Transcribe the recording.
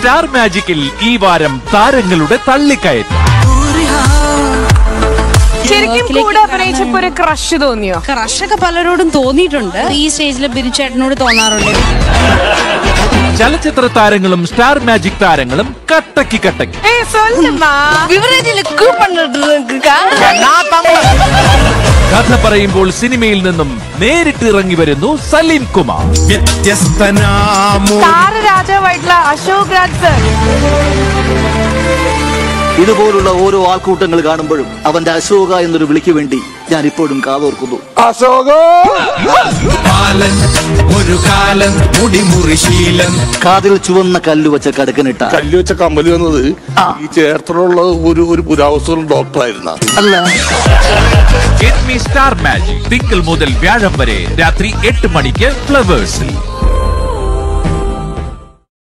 star മാജിക്കിൽ ഈ വാരം താരങ്ങളുടെ തള്ളിക്കയറ്റം ശരിക്കും കൂടെ അഭിനയിച്ചപ്പോ ഒരു ക്രഷ് തോന്നിയോ ക്രഷൊക്കെ പലരോടും തോന്നിയിട്ടുണ്ട് ഈ സ്റ്റേജിൽ ബിനുചേട്ടനോട് തോന്നാറുണ്ട് ചലച്ചിത്ര താരങ്ങളും സ്റ്റാർ മാജിക് താരങ്ങളും കട്ടക്ക് കട്ടക്ക് ഏ சொல்லுமா കഥ പറയുമ്പോൾ സിനിമയിൽ നിന്നും നേരിട്ട് ഇറങ്ങി വരുന്നു സലീം കുമാർ വ്യത്യസ്തനാമോ താരരാജാവായിട്ടുള്ള അശോക് രാജ് സർ ഇതുപോലുള്ള ഓരോ ആൾക്കൂട്ടങ്ങൾ കാണുമ്പോഴും അവന്റെ അശോക എന്നൊരു വിളിക്ക് വേണ്ടി ഞാൻ ഇപ്പോഴും കാതോർക്കുന്നു കാലൻ ഒരു കാലൻ മുടിമുറിശീലൻ കാതിൽ ചുവന്ന കല്ല് വെച്ച കടുക്കനിട്ട കല്ല് വെച്ച കമ്മല് വന്നത് ഈ ചേർത്തലുള്ള ഒരു ഒരു പുരാവസ്തു ഡോക്ടറായിരുന്ന അല്ല ഗെറ്റ് മീ സ്റ്റാർ മാജിക് തിങ്കൾ മുതൽ വ്യാഴം വരെ രാത്രി എട്ട് മണിക്ക് ഫ്ലവേഴ്സിൽ